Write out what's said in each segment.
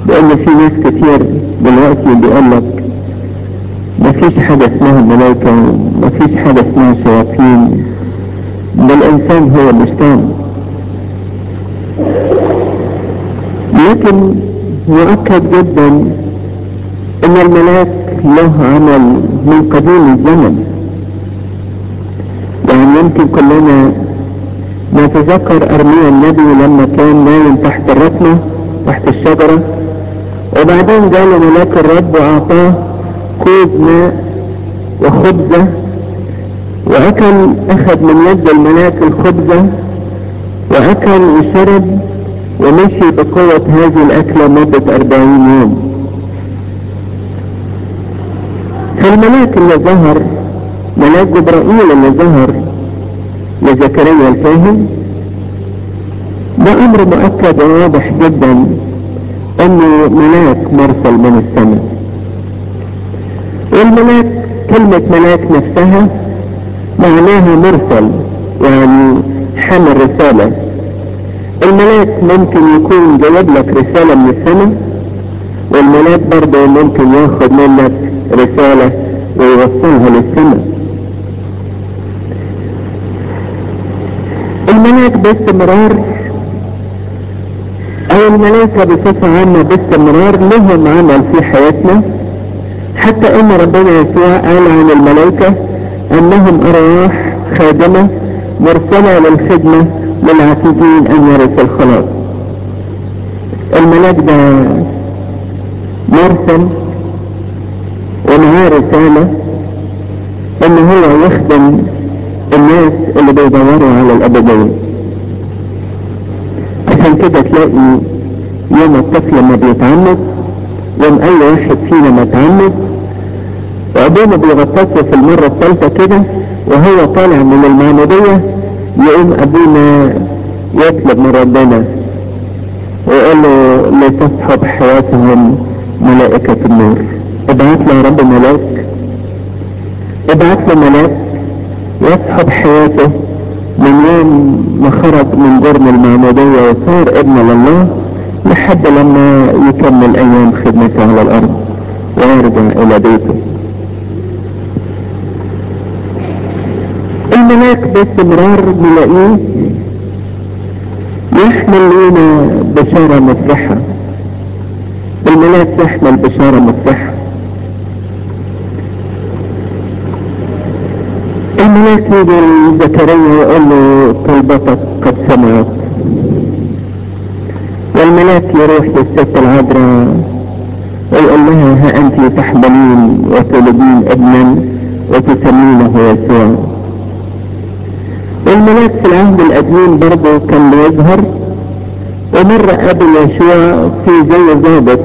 لان في ناس كتير دلوقتي بيقول لك مفيش حاجة اسمها ملائكة مفيش حاجة اسمها شياطين ده الانسان هو الشيطان لكن مؤكد جدا ان الملاك له عمل من قديم الزمن يعني يمكن كلنا نتذكر ارميا النبي لما كان نايم تحت الركنة تحت الشجرة وبعدين جاء ملاك الرب واعطاه كوز ماء وخبزة واكل اخذ من يد الملاك الخبزة واكل وشرب ومشي بقوة هذه الاكلة مدة اربعين يوم فالملاك اللي ظهر ملاك جبرائيل اللي ظهر لزكريا الفاهم ده امر مؤكد وواضح جدا انه ملاك مرسل من السماء والملاك كلمة ملاك نفسها معناها مرسل يعني حمل رسالة الملاك ممكن يكون جايب لك رسالة من السماء والملاك برضه ممكن ياخد منك رسالة ويوصلها للسماء الملاك باستمرار او الملائكة بصفة عامة باستمرار لهم عمل في حياتنا حتى ان ربنا يسوع قال عن الملائكة انهم ارواح خادمة مرسلة للخدمة للعاتدين ان يرث الخلاص الملاك ده مرسل ومعاه رسالة ان هو يخدم الناس اللي بيدوروا على الابدية عشان كده تلاقي يوم الطفل لما بيتعمد يوم اي واحد فينا ما اتعمد وابونا بيغطسه في المرة الثالثة كده وهو طالع من المعمودية يقوم ابونا يطلب من ربنا ويقول له لتصحب حياتهم ملائكة النور ابعت له يا رب ملاك ابعت له ملاك يصحب حياته من يوم ما خرج من جرم المعمودية وصار ابن لله لحد لما يكمل ايام خدمته على الارض ويرجع الى بيته الملاك باستمرار نلاقيه يحمل لنا بشارة مفرحة الملاك يحمل بشارة مفرحة الملاك يجي لزكريا ويقول له طلبتك قد سمعت والملاك يروح للست العذراء ويقول لها ها انت تحملين وتولدين ابنا وتسمينه يسوع والملاك في العهد القديم برضه كان بيظهر ومرة قابل يشوع في زي ضابط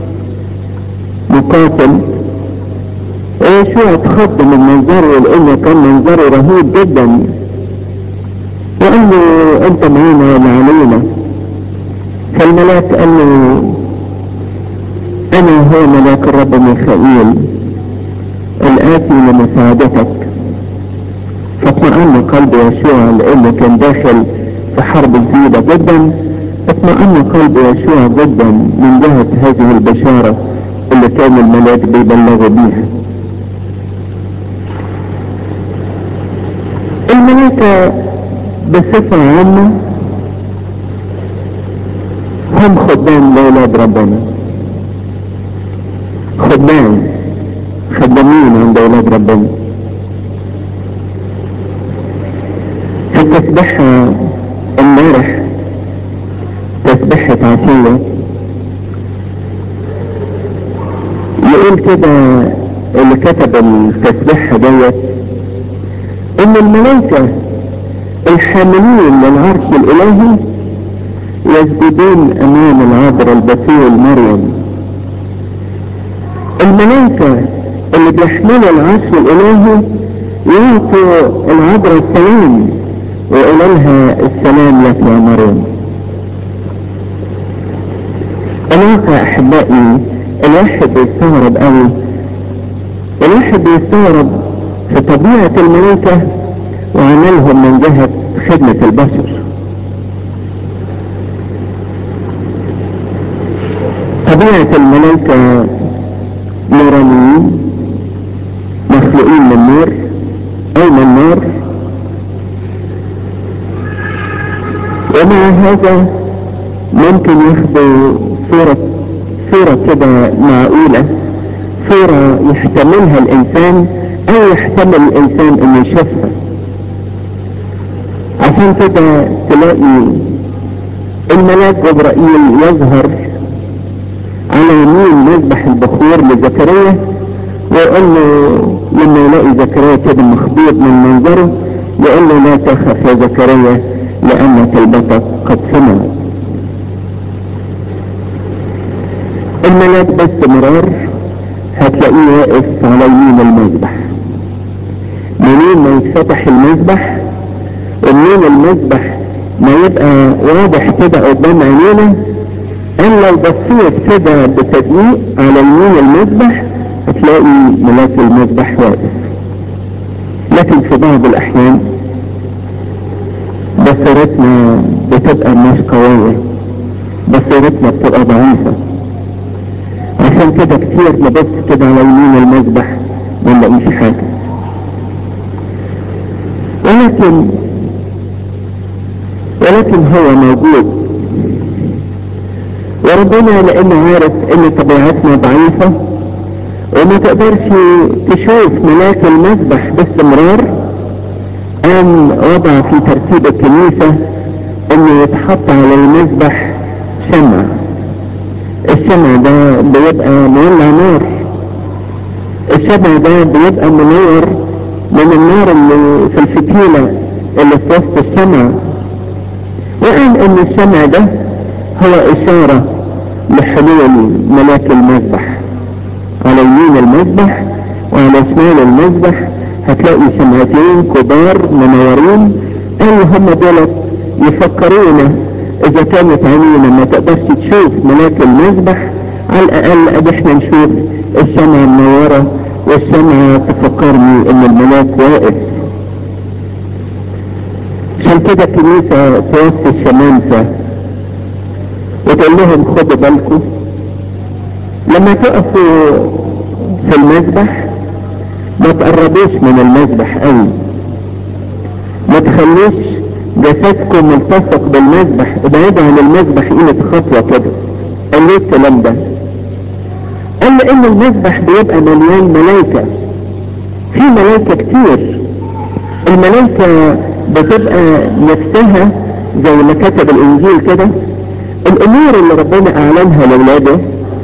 مقاتل ويشوع اتخض من منظره لانه كان منظره رهيب جدا وقال له انت معانا ولا علينا فالملاك قال له انا هو ملاك الرب ميخائيل الاتي لمساعدتك فاطمأن قلب يشوع لانه كان داخل في حرب جديدة جدا اطمأن قلب يشوع جدا من جهة هذه البشارة اللي كان الملاك بيبلغوا بيها الملائكة بصفة عامة هم خدام لأولاد ربنا خدام خدامين عند أولاد ربنا في التسبيحة امبارح تسبيحة عشية يقول كده اللي كتب التسبيحة ديت ان الملائكة الحاملين للعرش الالهي يسجدون امام العذراء البتول مريم الملائكة اللي بيحملوا العرش الالهي يعطوا العذراء السلام ويقولوا لها السلام لك يا مريم الواقع احبائي الواحد بيستغرب قوي الواحد بيستغرب في طبيعة الملائكة وعملهم من جهة خدمة البشر طبيعة الملائكة نورانيين مخلوقين من نور أو من نار ومع هذا ممكن ياخدوا صورة صورة كده معقولة صورة يحتملها الإنسان أو يحتمل الإنسان إنه يشوفها عشان كده تلاقي الملاك جبرائيل يظهر على يمين مذبح البخور لزكريا ويقول له لما يلاقي زكريا كده مخضوض من منظره يقول له لا تخف يا زكريا لأن كلبتك قد سمعت الملاك باستمرار هتلاقيه واقف على يمين المذبح منين ما يتفتح المذبح ومنين المذبح ما يبقى واضح كده قدام عينينا ان لو بصيت كده بتدقيق على يمين المذبح هتلاقي ملاك المذبح واقف لكن في بعض الاحيان بصيرتنا بتبقى مش قوية بصيرتنا بتبقى ضعيفة عشان كده كتير نبص كده على يمين المذبح ما نلاقيش حاجة ولكن ولكن هو موجود وربنا لانه عارف ان طبيعتنا ضعيفة وما تقدرش تشوف ملاك المذبح باستمرار قام وضع في ترتيب الكنيسة انه يتحط على المذبح شمع الشمع ده بيبقى مولع نار الشمع ده بيبقى منور من النار اللي في الفتيلة اللي في وسط الشمع وقال ان الشمع ده هو اشارة لحلول ملاك المذبح على يمين المذبح وعلى شمال المذبح هتلاقي شمعتين كبار منورين قال هم دول يفكرونا اذا كانت عينينا ما تقدرش تشوف ملاك المذبح على الاقل ادي احنا نشوف الشمعة منورة والشمعة تفكرني ان الملاك واقف عشان كده الكنيسة توصي الشمامسة وتقول لهم خدوا بالكم لما تقفوا في المذبح ما تقربوش من المذبح قوي ما تخلوش جسدكم ملتصق بالمذبح ابعدوا عن المذبح قيمة خطوة كده قال ليه الكلام ده قال لان المذبح بيبقى مليان ملايكة في ملايكة كتير الملايكة بتبقى نفسها زي ما كتب الانجيل كده الامور اللي ربنا اعلنها لاولاده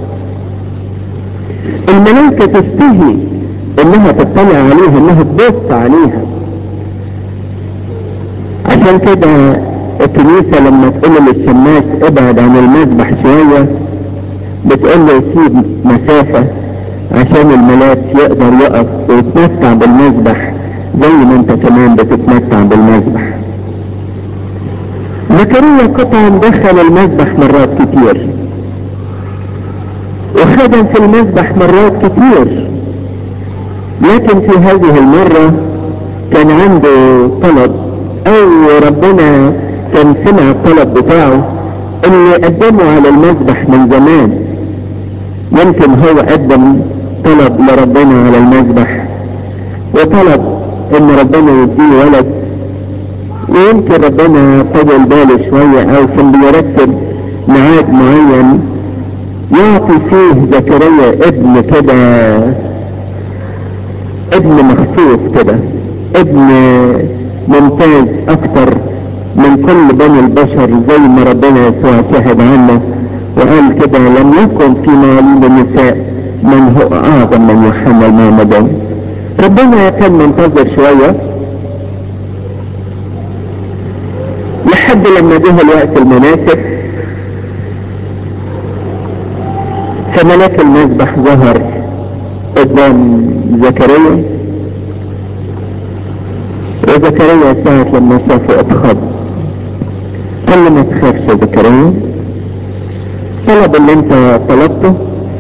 الملائكة تستهي انها تطلع عليها انها تبص عليها عشان كده الكنيسة لما تقول للشماس ابعد عن المذبح شوية بتقول له يسيب مسافة عشان الملاك يقدر يقف ويتمتع بالمذبح زي ما انت كمان بتتمتع بالمذبح زكريا قطعا دخل المذبح مرات كتير وخدم في المذبح مرات كتير لكن في هذه المرة كان عنده طلب او ربنا كان سمع الطلب بتاعه اللي قدمه على المذبح من زمان يمكن هو قدم طلب لربنا على المذبح وطلب ان ربنا يديه ولد ويمكن ربنا طول باله شوية او كان بيرتب ميعاد معين يعطي فيه زكريا ابن كده ابن مخصوص كده ابن ممتاز اكتر من كل بني البشر زي ما ربنا يسوع شهد عنه وقال كده لم يكن في مواليد النساء من هو اعظم من يوحنا المعمدان ربنا كان منتظر شوية لحد لما جه الوقت المناسب فملاك المذبح ظهر قدام زكريا وزكريا ساعة لما شافه اتخض قال له ما تخافش يا زكريا طلب اللي انت طلبته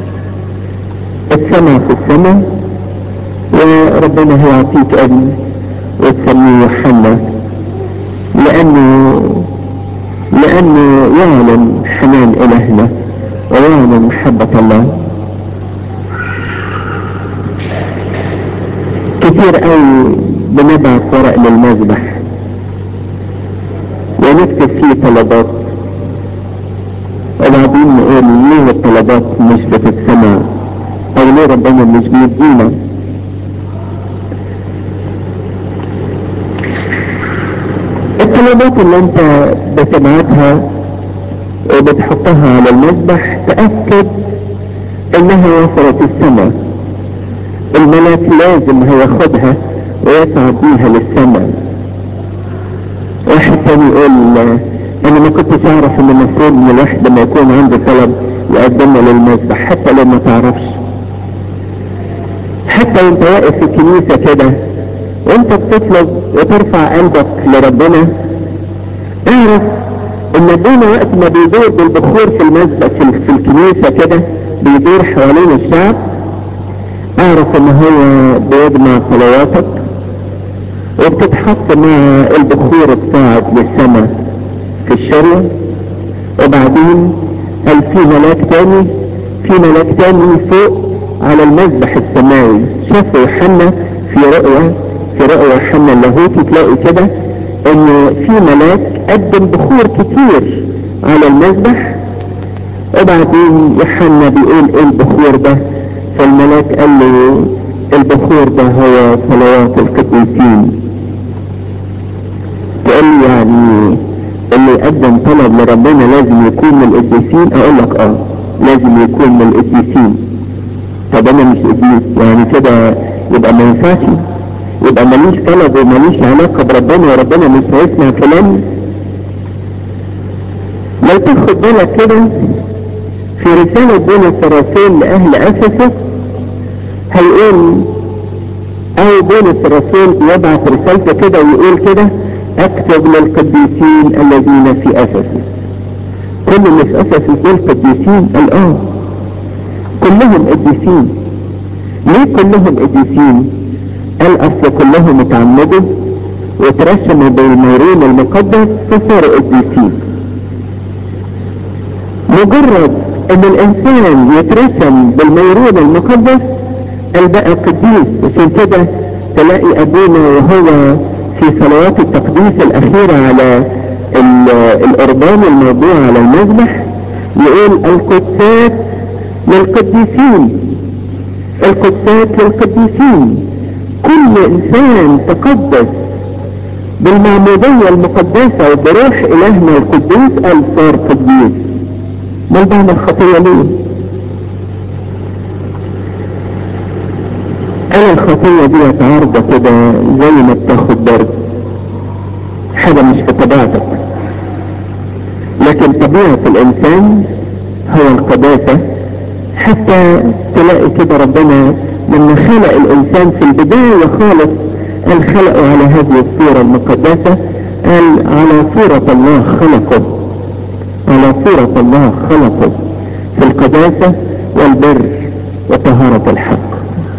اتسمع في السماء وربنا هيعطيك ابن وتسميه يوحنا لانه لانه يعلم حنان الهنا ويعلن محبة الله كتير قوي بنبعت ورق للمذبح ونكتب فيه طلبات وبعدين نقول ليه الطلبات مش بتتسمع او ليه ربنا مش بيدينا الطلبات اللي انت بتبعتها وبتحطها على المذبح تأكد انها وصلت السماء الملاك لازم هياخدها ويصعد بيها للسماء واحد تاني يقول انا ما كنتش اعرف ان المفروض ان الواحد لما يكون عنده طلب يقدمه للمذبح حتى لو ما تعرفش حتى وانت واقف في الكنيسة كده وانت بتطلب وترفع قلبك لربنا اعرف ان ابونا وقت ما بيدور بالبخور في المذبح في, في الكنيسة كده بيدور حوالين الشعب اعرف ان هو بيجمع صلواتك وبتتحط مع البخور الصاعد للسماء في الشريعة وبعدين قال في ملاك تاني في ملاك تاني فوق على المذبح السماوي شاف يوحنا في رؤيا في رؤيا يوحنا اللاهوتي تلاقي كده ان في ملاك قدم بخور كتير على المذبح وبعدين يوحنا بيقول ايه البخور ده فالملاك قال له البخور ده هو صلوات القديسين تقول لي يعني اللي يقدم طلب لربنا لازم يكون من القديسين اقول لك اه لازم يكون من القديسين طب انا مش قديس يعني كده يبقى ما ينفعش يبقى ماليش طلب وماليش علاقة بربنا وربنا مش هيسمع كلامي لو تاخد بالك كده في رسالة بولس الرسول لأهل أفسس هيقول أو بولس الرسول يبعث رسالته كده ويقول كده اكتب للقديسين الذين في افسس كل اللي في افسس دول قديسين قال اه كلهم قديسين ليه كلهم قديسين قال اصل كلهم اتعمدوا وترسموا بالميرون المقدس فصاروا قديسين مجرد ان الانسان يترسم بالميرون المقدس قال بقى قديس عشان كده تلاقي ابونا وهو في صلوات التقديس الأخيرة على القربان الموضوع على المذبح يقول القدسات للقديسين القدسات للقديسين كل إنسان تقدس بالمعمودية المقدسة وبروح إلهنا القدوس قال صار قديس ما بعمل خطية ليه؟ انا الخطية دي عارضة كده زي ما بتاخد برد حاجة مش في طبيعتك لكن طبيعة الانسان هو القداسة حتى تلاقي كده ربنا لما خلق الانسان في البداية خالص قال خلقه على هذه الصورة المقدسة قال على صورة الله خلقه على صورة الله خلقه في القداسة والبر وطهارة الحق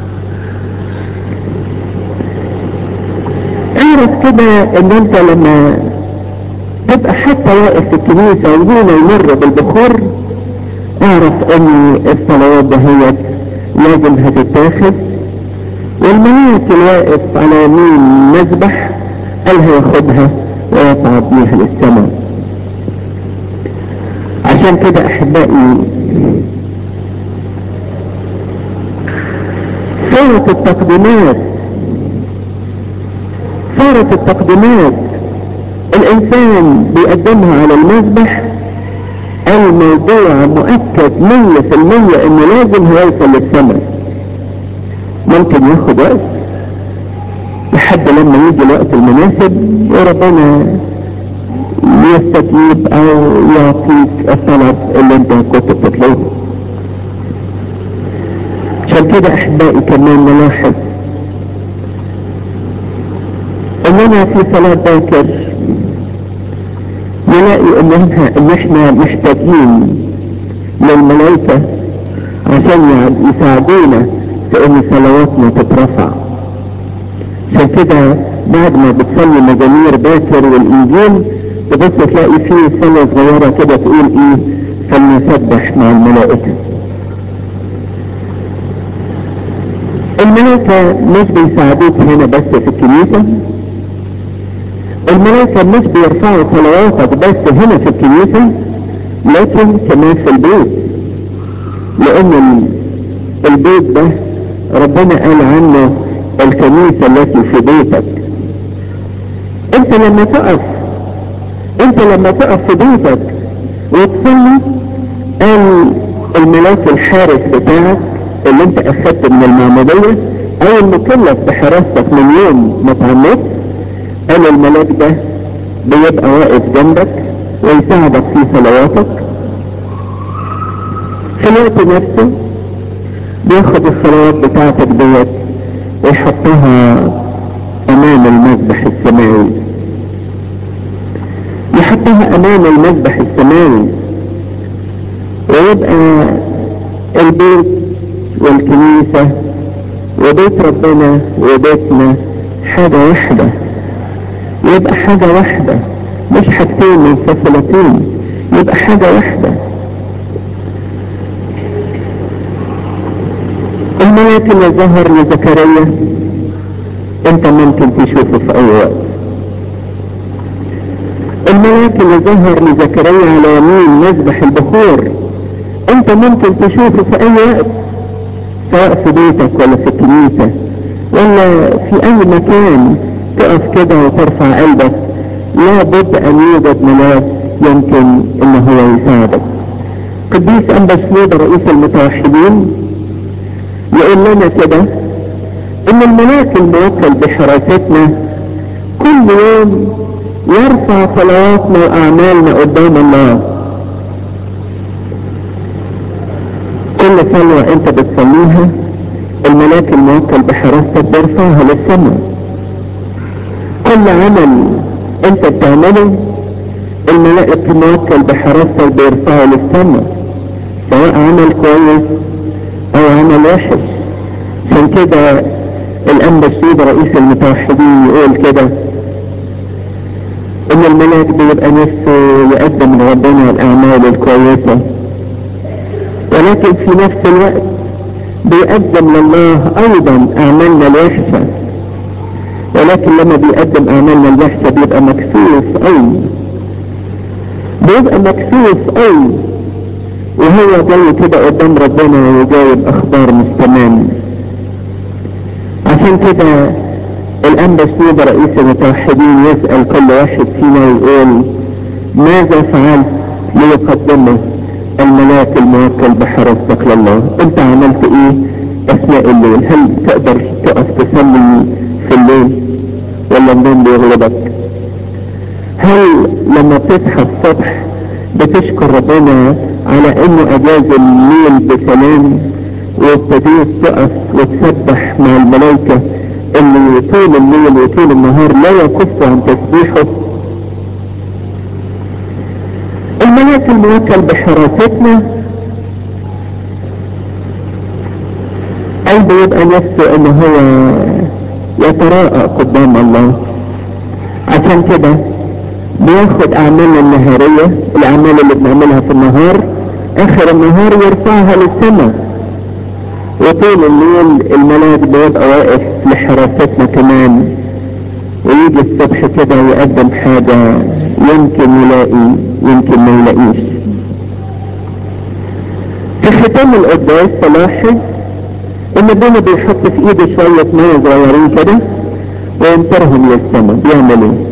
اعرف كده ان انت لما تبقى حتى واقف في الكنيسة ويجينا يمر بالبخور اعرف ان الصلوات دهيت لازم هتتاخد والملاك الواقف على يمين مذبح قال هياخدها ويصعد بيها للسماء عشان كده احبائي صورة التقديمات صارت التقديمات الانسان بيقدمها على المذبح الموضوع مؤكد مية في المية انه لازم هيوصل للسماء ممكن ياخد وقت لحد لما يجي الوقت المناسب وربنا يستجيب او يعطيك الطلب اللي انت كنت بتطلبه عشان كده احبائي كمان نلاحظ اننا في صلاة باكر نلاقي انها ان احنا محتاجين للملائكة عشان يساعدونا في ان صلواتنا تترفع عشان كده بعد ما بتصلي مزامير باكر والانجيل تبص تلاقي فيه صلاة صغيرة كده تقول ايه فلنسبح مع الملائكة الملائكة مش بيساعدوك هنا بس في الكنيسة الملائكة مش بيرفعوا صلواتك بس هنا في الكنيسة لكن كمان في البيت لان البيت ده ربنا قال عنه الكنيسة التي في بيتك انت لما تقف انت لما تقف في بيتك وتصلي قال الملاك الحارس بتاعك اللي انت اخدت من المعمودية او المكلف بحراستك من يوم ما اتعمدت قال الملاك ده بيبقى واقف جنبك ويساعدك في صلواتك في الوقت نفسه بياخد الصلوات بتاعتك ديت ويحطها امام المذبح السماوي يحطها امام المذبح السماوي ويبقى البيت والكنيسة وبيت ربنا وبيتنا حاجة واحدة يبقى حاجة واحدة مش حاجتين منفصلتين يبقى حاجة واحدة الملاك اللي ظهر لزكريا انت ممكن تشوفه في اي وقت الملاك اللي ظهر لزكريا على يمين مذبح البخور انت ممكن تشوفه في اي وقت سواء في بيتك ولا في الكنيسة ولا في اي مكان تقف كده وترفع قلبك لابد ان يوجد ملاك يمكن ان هو يساعدك قديس انبا شنودة رئيس المتوحدين يقول لنا كده ان الملاك الموكل بحراستنا كل يوم يرفع صلواتنا واعمالنا قدام الله كل صلوة انت بتصليها الملاك الموكل بحراستك بيرفعها للسماء كل عمل انت بتعمله الملائك الموكل بحراستك بيرفعه للسماء سواء عمل كويس او عمل وحش عشان كده الانبا السيد رئيس المتوحدين يقول كده ان الملاك بيبقى نفسه يقدم لربنا الاعمال الكويسة ولكن في نفس الوقت بيقدم لله ايضا اعمالنا الوحشة ولكن لما بيقدم اعمالنا الوحشة بيبقى مكسوف قوي بيبقى مكسوف قوي وهو جاي كده قدام ربنا وجايب اخبار مش تمام عشان كده الانبا سنود رئيس المتوحدين يسأل كل واحد فينا ويقول ماذا فعلت ليقدمه الملاك الموكل بحراستك لله انت عملت ايه اثناء الليل هل تقدر تقف تصلي في الليل ولا النوم بيغلبك هل لما تصحى الصبح بتشكر ربنا على انه اجاز الليل بسلام وابتديت تقف وتسبح مع الملائكة اللي طول الليل وطول النهار لا يكف عن تسبيحه الملاك الموكل بحراستنا قلبه يبقى نفسه ان هو يتراءى قدام الله عشان كده بياخد اعمالنا النهارية الاعمال اللي بنعملها في النهار اخر النهار يرفعها للسماء وطول الليل الملاك بيبقى واقف لحراستنا كمان ويجي الصبح كده يقدم حاجة يمكن يلاقي يمكن ما يلاقيش في ختام القداس تلاحظ ان ابونا بيحط في ايده شوية مية صغيرين كده وينطرهم للسماء بيعمل ايه؟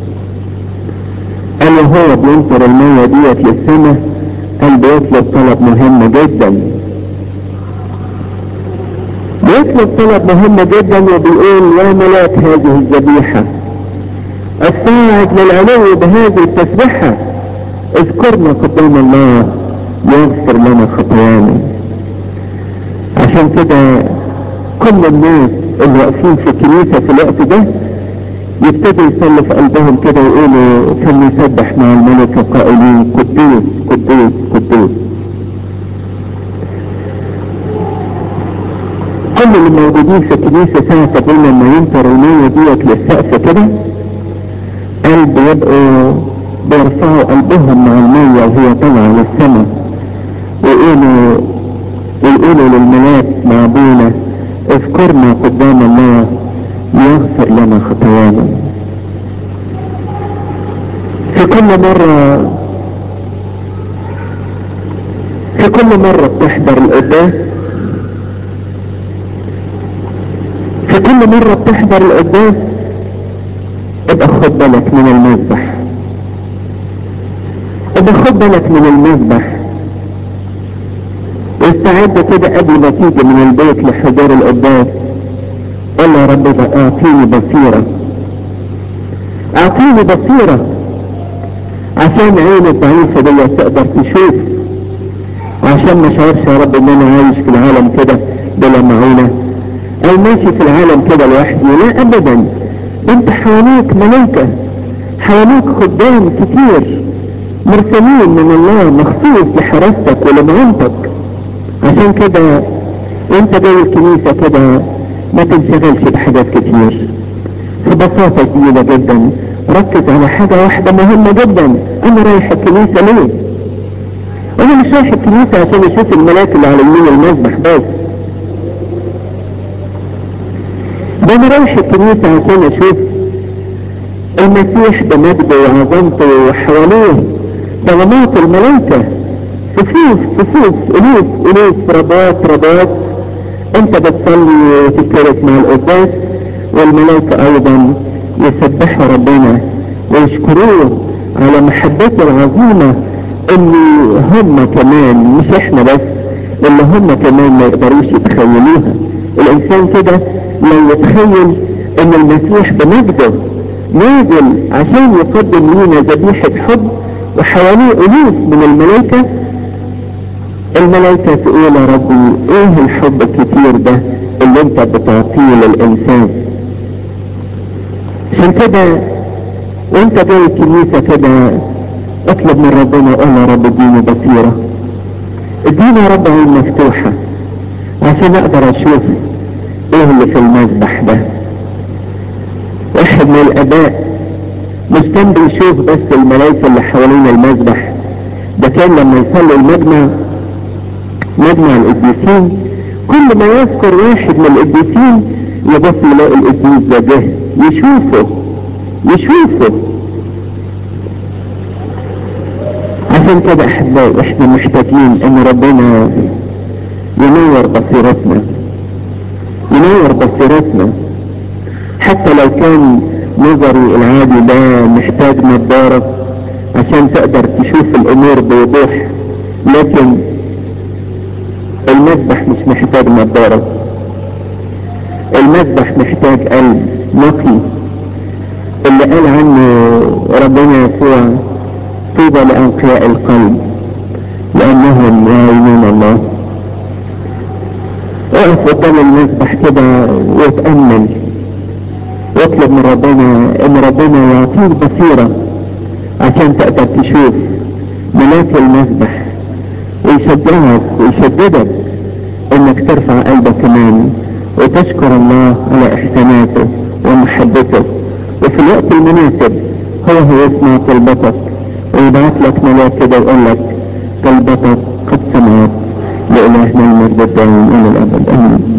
قال هو بينطر المية ديت للسماء قال بيطلب طلب مهم جدا بيطلب طلب مهم جدا وبيقول يا ملاك هذه الذبيحة الساعد للعلو بهذه التسبحة اذكرنا قدام الله يغفر لنا خطايانا عشان كده كل الناس اللي واقفين في الكنيسة في الوقت ده يبتدوا يصلوا في قلبهم كده ويقولوا فلنسبح مع الملك قائلين قدوس قدوس قدوس كل اللي موجودين في الكنيسة ساعة قبل لما ينطر المية ديت للسقف كده قلب يبقوا بيرفعوا قلبهم مع المية وهي طالعة للسماء ويقولوا ويقولوا للملاك مع ابونا اذكرنا قدام الله ليغفر لنا خطايانا في كل مرة في كل مرة بتحضر القداس في كل مرة بتحضر القداس ابقى خد بالك من المذبح ابقى خد بالك من المذبح واستعد كده قبل ما تيجي من البيت لحضور القداس قال يا رب ده اعطيني بصيرة اعطيني بصيرة عشان عيني الضعيفة دي تقدر تشوف وعشان ما شعرش يا رب ان انا عايش في العالم كده بلا معونة او ماشي في العالم كده لوحدي لا ابدا انت حواليك ملائكة حواليك خدام كتير مرسلين من الله مخصوص لحراستك ولمعونتك عشان كده وانت جاي الكنيسة كده ما تنشغلش بحاجات كتير ببساطة جميلة جدا ركز على حاجة واحدة مهمة جدا انا رايح الكنيسة ليه انا مش رايح الكنيسة عشان اشوف الملاك اللي على يمين المذبح بس ده انا رايح الكنيسة عشان اشوف المسيح بمجده وعظمته وحواليه ظلمات الملائكة صفوف صفوف الوف الوف رباط رباط انت بتصلي وتتكرس مع القداس والملائكة ايضا يسبحوا ربنا ويشكروه على محبته العظيمة اللي هم كمان مش احنا بس اللي هم كمان ما يقدروش يتخيلوها الانسان كده لو يتخيل ان المسيح بمجده نازل عشان يقدم لنا ذبيحة حب وحواليه الوف من الملائكة الملائكة تقول يا ربي ايه الحب الكتير ده اللي انت بتعطيه للانسان عشان كده وانت جاي الكنيسة كده اطلب من ربنا قول يا رب اديني بصيرة اديني يا رب عين مفتوحة عشان اقدر اشوف ايه اللي في المذبح ده واحد من الاباء مش كان بيشوف بس الملائكة اللي حوالين المذبح ده كان لما يصلي المجمع مجمع القديسين كل ما يذكر واحد من القديسين يبص يلاقي القديس ده جه يشوفه يشوفه عشان كده احبائي احنا محتاجين ان ربنا ينور بصيرتنا ينور بصيرتنا حتى لو كان نظري العادي ده محتاج نظارة عشان تقدر تشوف الامور بوضوح لكن المذبح مش محتاج نظارة المذبح محتاج قلب نقي اللي قال عنه ربنا يسوع طوبى لأنقياء القلب لأنهم يعينون الله اقف قدام المذبح كده واتأمل واطلب من ربنا ان ربنا يعطيك بصيرة عشان تقدر تشوف ملاك المذبح ويشجعك ويشددك انك ترفع قلبك كمان وتشكر الله على احساناته ومحبته وفي الوقت المناسب هو هيسمع طلبتك ويبعث لك ملاك كده ويقول لك طلبتك قد سمعت لإلهنا المجد الدائم إلى الأبد آمين